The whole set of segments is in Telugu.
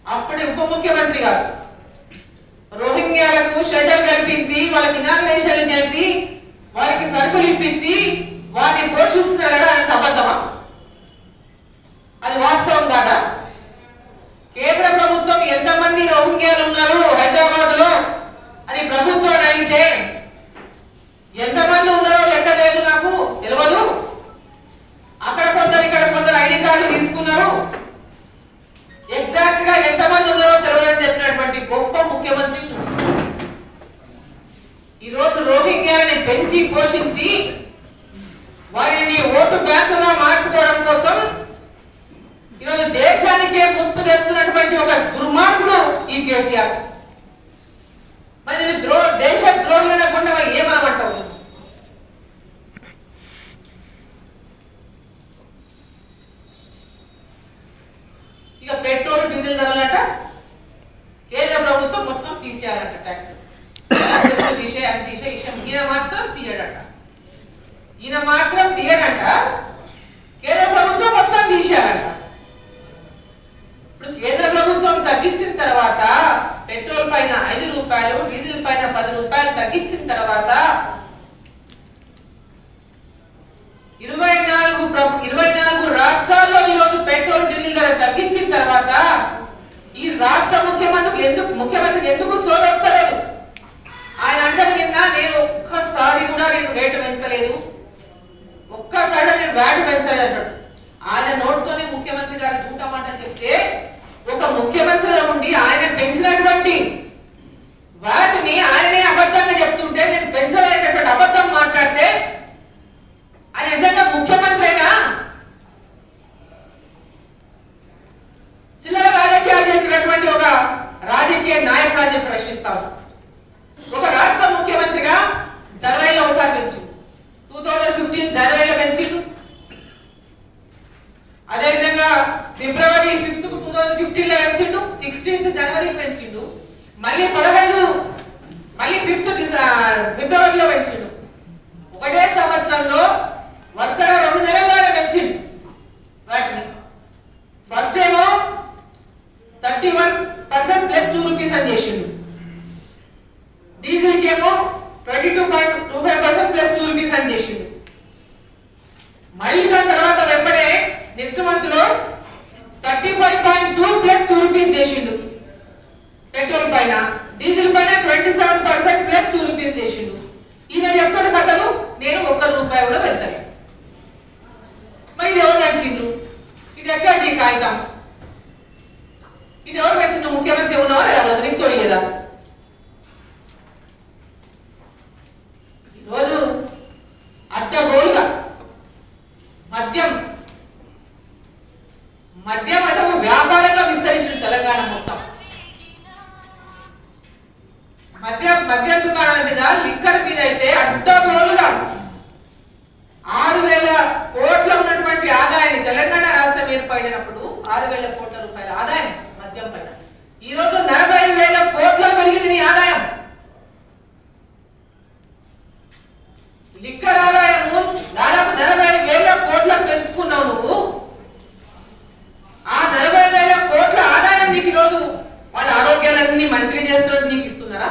అప్పటి ఉప ముఖ్యమంత్రి గారు రోహింగ్యాలకు షెల్టర్ కల్పించి వాళ్ళకి ఇనాగ్రేషన్లు చేసి వారికి సరుకులు ఇప్పించి వారిని పోషిస్తున్నారు కదా అది అబద్ధమా అది వాస్తవం కాదా కేంద్ర ప్రభుత్వం ఎంతమంది రోహింగ్యాలు ఉన్నారు హైదరాబాద్ లో అని ప్రభుత్వం అడిగితే ఎంతమంది ఉన్నారో లెక్క లేదు నాకు తెలియదు అక్కడ కొందరు ఇక్కడ కొందరు ఐడి కార్డులు తీసుకున్నారు ఎగ్జాక్ట్ గా ఎంతమంది ఉన్నారో తెలియదని చెప్పినటువంటి గొప్ప ముఖ్యమంత్రి నువ్వు. ఈ రోజు రోహింగ్యాలని పెంచి పోషించి వారిని ఓటు బ్యాంకుగా మార్చుకోవడం కోసం ఈరోజు దేశానికే ముప్పు తెస్తున్నటువంటి ఒక దుర్మార్గుడు ఈ కేసీఆర్ మరి నేను ద్రో దేశ ద్రోహి అనకుండా మరి ఏమనమంటావు ఇక పెట్రోల్ డీజిల్ ధరలట కేంద్ర ప్రభుత్వం మొత్తం తీసేయాలట ట్యాక్స్ తీసే అది తీసే విషయం ఈయన మాత్రం తీయడట ఈయన మాత్రం తీయడట కేంద్ర ప్రభుత్వం మొత్తం తీసేయాలట ఇప్పుడు కేంద్ర ప్రభుత్వం తగ్గించిన తర్వాత పెట్రోల్ పైన ఐదు రూపాయలు డీజిల్ పైన పది రూపాయలు తగ్గించిన తర్వాత ఇరవై నాలుగు ప్రభు- ఇరవై నాలుగు రాష్ట్రాల్లో ఈరోజు పెట్రోల్ డీజిల్ ధర తగ్గించిన తర్వాత ఈ రాష్ట్ర ముఖ్యమంత్రికి ఎందుకు ముఖ్యమంత్రికి ఎందుకు సోలు వస్తలేదు ఆయన అంటాడు నిన్న నేను ఒక్కసారి కూడా నేను రేటు పెంచలేదు ఒక్కసారి నేను వ్యాట్ పెంచలేదు అంటాడు ఆయన నోట్తోనే ముఖ్యమంత్రి గారు చూడమంటని చెప్తే ఒక ముఖ్యమంత్రిగా ఉండి ఆయన పెంచినటువంటి వాటిని ఆయననే అబద్ధంగా చెప్తుంటే నేను పెంచలేనటువంటి అబద్ధం మాట్లాడితే ఆయన నిజంగా ముఖ్యమంత్రి అయినా చిల్లర రాజకీయాలు చేసినటువంటి ఒక రాజకీయ నాయకుడు చెప్పి ప్రశ్నిస్తాను ఒక రాష్ట్ర ముఖ్యమంత్రిగా జనవరిలో ఒకసారి పెంచు టూ థౌజండ్ ఫిఫ్టీన్ జనవరిలో పెంచిండు అదేవిధంగా ఫిబ్రవరి ఫిఫ్త్ టూ థౌజండ్ ఫిఫ్టీన్ లో పెంచిండు సిక్స్టీన్త్ జనవరికి పెంచిండు మళ్ళీ పదహైదు మళ్ళీ ఫిఫ్త్ ఫిబ్రవరిలో పెంచిండు ఒకటే సంవత్సరంలో వరుసగా రెండు నెలల్లోనే పెంచిండు వాటిని ఫస్ట్ ఏమో thirty one percent plus two rupees అని చేసిండు డీజిల్ కి ఏమో twenty two point two five percent plus two rupees అని చేసిండు మళ్ళీ దాని తర్వాత వెంబడే నెక్స్ట్ మంత్ లో thirty five point two plus two rupees చేసిండు పెట్రోల్ పైన డీజిల్ పైన twenty seven percent plus two rupees చేసిండు ఈయన చెప్తాడు కథలు నేను ఒక్క రూపాయి కూడా పెంచలేదు మరి ఇది ఎవరు పెంచిండు ఇది ఎక్కడి కాగితం ఇది ఎవరు పెంచిండు ముఖ్యమంత్రి ఉన్నావా లేదా రోజు నీకు సోడి లేదా ఈరోజు అడ్డగోలుగా మద్యం మద్యం అయితే ఒక వ్యాపారంగా విస్తరించింది తెలంగాణ మొత్తం మద్యం మద్యం దుకాణాల మీద లిక్కర్ మీద అయితే అడ్డగోలుగా ఆరు వేల కోట్ల ఉన్నటువంటి ఆదాయాన్ని తెలంగాణ రాష్ట్రం ఏర్పడినప్పుడు ఆరు వేల కోట్ల రూపాయల ఆదాయం మద్యం పైన ఈ రోజు నలభై వేల కోట్ల పెరిగింది నీ ఆదాయం లిక్కర్ ఆదాయము దాదాపు నలభై వేల కోట్లకు పెంచుకున్నావు నువ్వు ఆ నలభై వేల కోట్ల ఆదాయం నీకు ఈరోజు వాళ్ళ ఆరోగ్యాలన్నీ మంచిగా చేస్తున్నట్టు నీకు ఇస్తున్నారా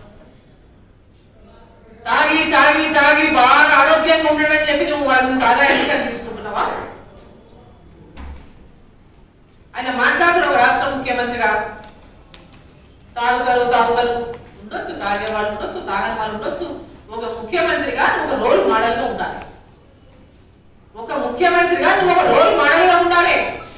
తాగి తాగి తాగి బాగా ఆరోగ్యంగా ఉండడని చెప్పి నువ్వు వాళ్ళ నుంచి ఆదాయాన్ని తీసుకుంటున్నావా ఆయన మాట్లాడుతున్న ఒక రాష్ట్ర ముఖ్యమంత్రిగా తాగుతారు తాగుతారు ఉండొచ్చు తాగే వాళ్ళు ఉండొచ్చు తాగని వాళ్ళు ఉండొచ్చు ఒక ముఖ్యమంత్రిగా నువ్వు ఒక రోల్ మోడల్ గా ఉండాలి ఒక ముఖ్యమంత్రిగా నువ్వు ఒక రోల్ మోడల్ గా ఉండాలి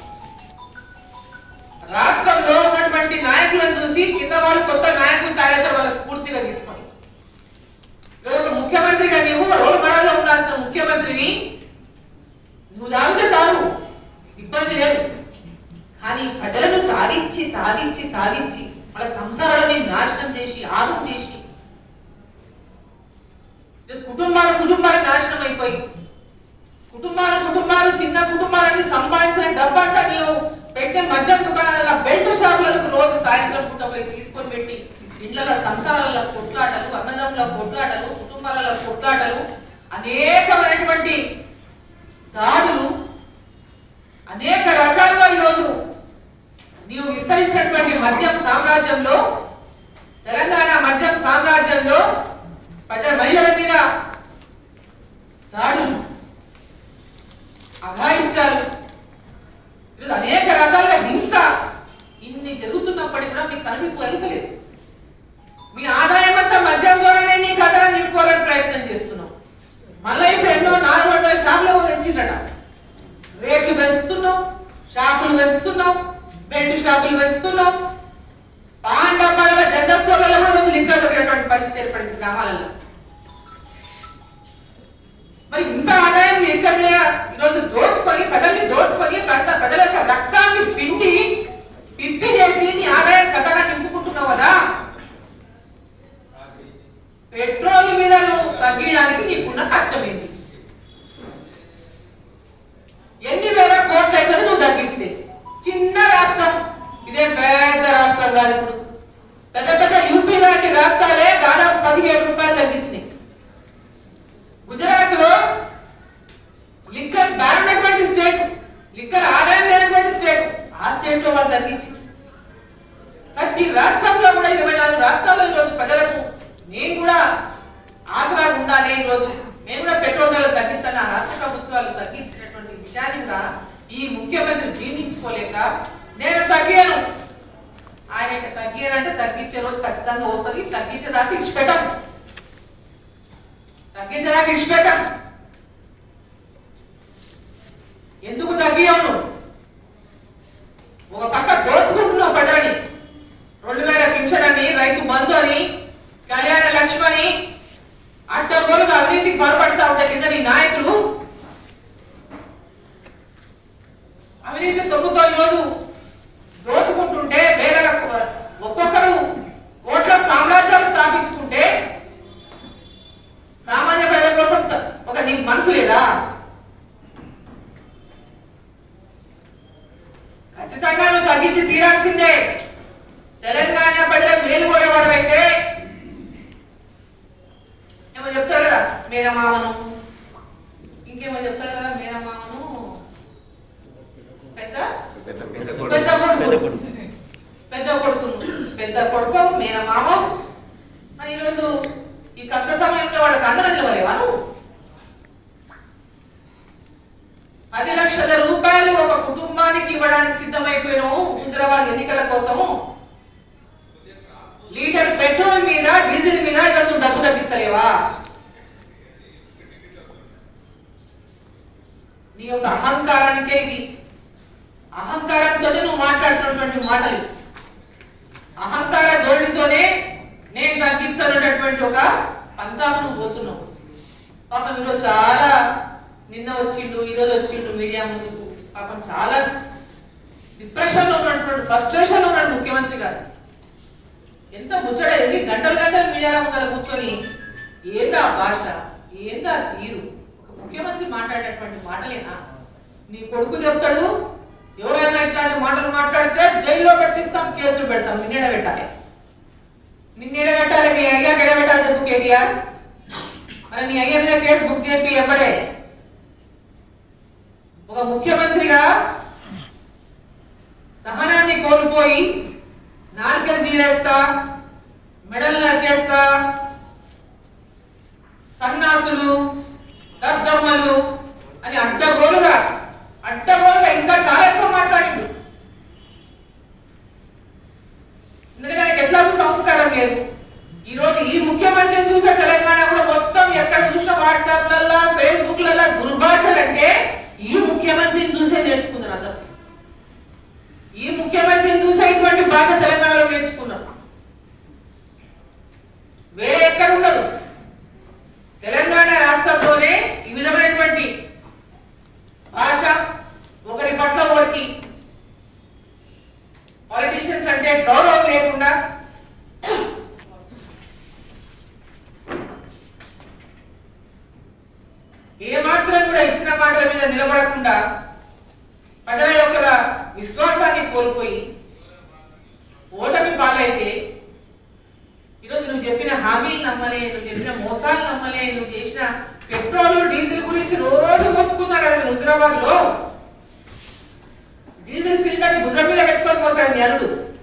రాష్ట్రంలో ఉన్నటువంటి నాయకులను చూసి కింద వాళ్ళు కొత్త నాయకులు తయారవుతారు వాళ్ళ స్ఫూర్తిగా తీసుకొని ఈరోజు ఒక ముఖ్యమంత్రిగా నీవు రోల్ మోడల్ గా ఉండాల్సిన ముఖ్యమంత్రిని నువ్వు తాగితే తాగు ఇబ్బంది లేదు కానీ ప్రజలను తాగించి తాగించి తాగించి వాళ్ళ సంసారాలని నాశనం చేసి ఆగం చేసి ఈరోజు కుటుంబాలు కుటుంబాలు నాశనం అయిపోయి కుటుంబాలు కుటుంబాలు చిన్న కుటుంబాలన్నీ సంపాదించిన డబ్బంతా నీవు పెట్టే మద్యం దుకాణాల బెల్ట్ షాపులకు రోజు సాయంత్రం పూట పోయి తీసుకొని పెట్టి ఇళ్ల సంతానాల కొట్లాటలు అన్నదమ్ముల కొట్లాటలు కుటుంబాల కొట్లాటలు అనేకమైనటువంటి దాడులు అనేక రకాలుగా ఈరోజు నీవు విస్తరించినటువంటి మద్యం సామ్రాజ్యంలో తెలంగాణ మద్యం సామ్రాజ్యంలో ప్రజల మహిళల మీద దాడులు అఘాయించారు ఈరోజు అనేక రకాల హింస ఇన్ని జరుగుతున్నప్పటికీ కూడా మీకు కనిపింపు కలుగుతలేదు మీ ఆదాయం అంతా మద్యం ద్వారానే నీ ఖజానా నింపుకోవాలని ప్రయత్నం చేస్తున్నాం మళ్ళీ ఇప్పుడు ఎన్నో నాలుగు వందల షాపులు పెంచిందట రేట్లు పెంచుతున్నాం షాపులు పెంచుతున్నాం బెల్ట్ షాపులు పెంచుతున్నాం పాన్ డబ్బాల జనరల్ స్టోర్లలో కూడా రోజు లిక్కర్ దొరికేటువంటి పరిస్థితి ఏర్పడింది గ్రామాలలో మరి ఇంత ఆదాయం ఎక్కడ ఈరోజు దోచుకొని ప్రజల్ని దోచుకొని ప్రజ- ప్రజల యొక్క రక్తాన్ని పిండి పిప్పి చేసి నీ ఆదాయం కథగా నింపుకుంటున్నావు కదా పెట్రోల్ మీద నువ్వు తగ్గించడానికి నీకున్న కష్టం ఏంటి ఎన్ని వేల కోట్లు అయితే నువ్వు తగ్గిస్తే చిన్న రాష్ట్రం ఇదే పెద్ద రాష్ట్రం కాదు ఇప్పుడు పెద్ద పెద్ద యూపీ లాంటి రాష్ట్రాలే దాదాపు పదిహేడు రూపాయలు తగ్గించినాయి గుజరాత్ లో లిక్కర్ బ్యాన్ ఉన్నటువంటి స్టేట్ లిక్కర్ ఆదాయం లేనటువంటి స్టేట్ ఆ స్టేట్ లో వాళ్ళు తగ్గించి ప్రతి రాష్ట్రంలో కూడా ఇరవై నాలుగు రాష్ట్రాల్లో ఈరోజు ప్రజలకు నేను కూడా ఆసరా ఉండాలి ఈరోజు మేము కూడా పెట్రోల్ ధరలు తగ్గించాలి ఆ రాష్ట్ర ప్రభుత్వాలు తగ్గించినటువంటి విషయాన్ని కూడా ఈ ముఖ్యమంత్రి జీర్ణించుకోలేక నేను తగ్గాను ఆయన ఇక తగ్గానంటే తగ్గించే రోజు ఖచ్చితంగా వస్తుంది తగ్గించేదాకా ఇచ్చిపెట్టాం తగ్గించేదాకా ఇచ్చిపెట్టాం ఎందుకు తగ్గియావు నువ్వు ఒక పక్క దోచుకుంటున్నావు ప్రజలని రెండు వేల పింఛన్ అని రైతు బంధు అని కళ్యాణ లక్ష్మణి అడ్డగోలుగా అవినీతికి బలపడతా ఉంటాయి కింద నీ నాయకులు అవినీతి సొమ్ముతో ఈరోజు దోచుకుంటుంటే వేల ఒక్కొక్కరు కోట్ల సామ్రాజ్యాలు స్థాపించుకుంటే సామాన్య ప్రజల కోసం త- ఒక నీకు మనసు లేదా ఖచ్చితంగా నువ్వు తగ్గించి తీరాల్సిందే తెలంగాణ ప్రజల మేలు కోరేవాడమైతే ఏమో చెప్తారు కదా మేనమామను ఇంకేమో చెప్తారు కదా మేనమామను పెద్ద పెద్ద పెద్ద కొడుకు. కొడుకు పెద్ద కొడుకు పెద్ద కొడుకు మేనమామ మరి ఈరోజు ఈ కష్ట సమయంలో వాళ్ళకి అందరూ నిలవలేవా నువ్వు పది లక్షల రూపాయలు ఒక కుటుంబానికి ఇవ్వడానికి సిద్ధమైపోయినావు హుజరాబాద్ ఎన్నికల కోసము లీటర్ పెట్రోల్ మీద డీజిల్ మీద ఈరోజు నువ్వు డబ్బు తగ్గించలేవా నీ యొక్క అహంకారానికే ఇది అహంకారంతో నువ్వు మాట్లాడుతున్నటువంటి మాటలు అహంకార ధోరణితోనే నేను తగ్గించాలనేటటువంటి ఒక పంతాకు నువ్వు పోతున్నావు పాపం ఈరోజు చాలా నిన్న వచ్చిండు ఈరోజు వచ్చిండు మీడియా ముందుకు పాపం చాలా డిప్రెషన్ లో ఉన్నటువంటి ఫ్రస్ట్రేషన్ లో ఉన్నాడు ముఖ్యమంత్రి గారు ఎంత ముచ్చట ఎన్ని గంటలు గంటలు మీడియాల ముందర కూర్చొని ఏందా భాష ఏందా తీరు ఒక ముఖ్యమంత్రి మాట్లాడేటువంటి మాటలేనా నీ కొడుకు చెప్తాడు ఎవరైనా ఇట్లాంటి మాటలు మాట్లాడితే జైల్లో పెట్టిస్తాం కేసులు పెడతాం నిన్నేడ పెట్టాలి నిన్నేడ పెట్టాలి మీ అయ్యా ఎడ పెట్టాలి చెప్పు కేటీఆర్ మరి నీ అయ్య మీద కేసు బుక్ చేపి ఎప్పుడే ఒక ముఖ్యమంత్రిగా సహనాన్ని కోల్పోయి నాలుకలు తీరేస్తా మెడలు నరికేస్తా సన్నాసులు దద్దమ్మలు అని అడ్డగోలుగా అడ్డగోలుగా ఇంకా చాలా ఎక్కువ మాట్లాడిండు ఎందుకంటే ఆయనకి ఎట్లాగూ సంస్కారం లేదు ఈ రోజు ఈ ముఖ్యమంత్రిని చూసే తెలంగాణ కూడా మొత్తం ఎక్కడ చూసిన వాట్సాప్లలో ఫేస్బుక్లలో దుర్భాషలు అంటే ఈ ముఖ్యమంత్రిని చూసే నేర్చుకున్నారు అందరూ ఈ ముఖ్యమంత్రిని చూసే ఇటువంటి భాష తెలంగాణలో నేర్చుకున్నారు వేరే ఎక్కడ ఉండదు తెలంగాణ రాష్ట్రంలోనే ఈ విధమైనటువంటి భాష ఒకరి పట్ల ఒకరికి పాలిటీషియన్స్ అంటే గౌరవం లేకుండా ఏమాత్రం కూడా ఇచ్చిన మాటల మీద నిలబడకుండా ప్రజల యొక్క విశ్వాసాన్ని కోల్పోయి ఓటమి పాలైతే ఈరోజు నువ్వు చెప్పిన హామీలు నమ్మలే నువ్వు చెప్పిన మోసాలు నమ్మలే నువ్వు చేసిన పెట్రోల్ డీజిల్ గురించి రోజు మొత్తుకున్నారు కదా మీరు హుజరాబాద్ లో డీజిల్ సిలిండర్ భుజం మీద పెట్టుకొని పోసాడు మీ అల్లుడు